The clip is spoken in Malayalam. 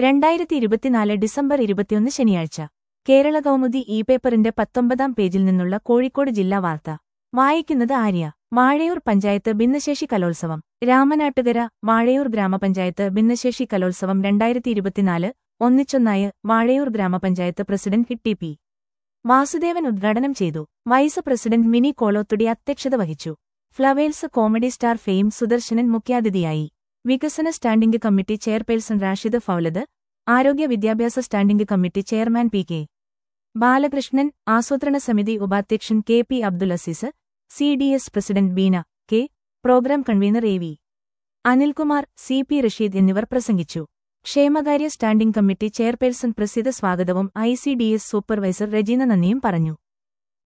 രണ്ടായിരത്തി ഇരുപത്തിനാല് ഡിസംബർ ഇരുപത്തിയൊന്ന് ശനിയാഴ്ച കേരള കൗമുദി ഇ പേപ്പറിന്റെ പത്തൊമ്പതാം പേജിൽ നിന്നുള്ള കോഴിക്കോട് ജില്ലാ വാർത്ത വായിക്കുന്നത് ആര്യ വാഴയൂർ പഞ്ചായത്ത് ഭിന്നശേഷി കലോത്സവം രാമനാട്ടുകര വാഴയൂർ ഗ്രാമപഞ്ചായത്ത് ഭിന്നശേഷി കലോത്സവം രണ്ടായിരത്തി ഇരുപത്തിനാല് ഒന്നിച്ചൊന്നായ വാഴയൂർ ഗ്രാമപഞ്ചായത്ത് പ്രസിഡന്റ് ഹിട്ടി പി വാസുദേവൻ ഉദ്ഘാടനം ചെയ്തു വൈസ് പ്രസിഡന്റ് മിനി കോളോത്തുടി അധ്യക്ഷത വഹിച്ചു Flowers comedy star fame Sudarshanan മുഖ്യാതിഥിയായി വികസന standing committee chairperson Rashid Faulad ആരോഗ്യ വിദ്യാഭ്യാസ standing committee chairman P K Balakrishnan ആസൂത്രണ സമിതി ഉപാധ്യക്ഷൻ K P Abdul Azeez C D S president Beena K program convenor A V Anilkumar C P Rasheed എന്നിവർ പ്രസംഗിച്ചു ക്ഷേമകാര്യ സ്റ്റാൻഡിംഗ് കമ്മിറ്റി ചെയർപേഴ്സൺ പ്രസിദ്ധ സ്വാഗതവും I C D S supervisor Rajeena നന്ദിയും പറഞ്ഞു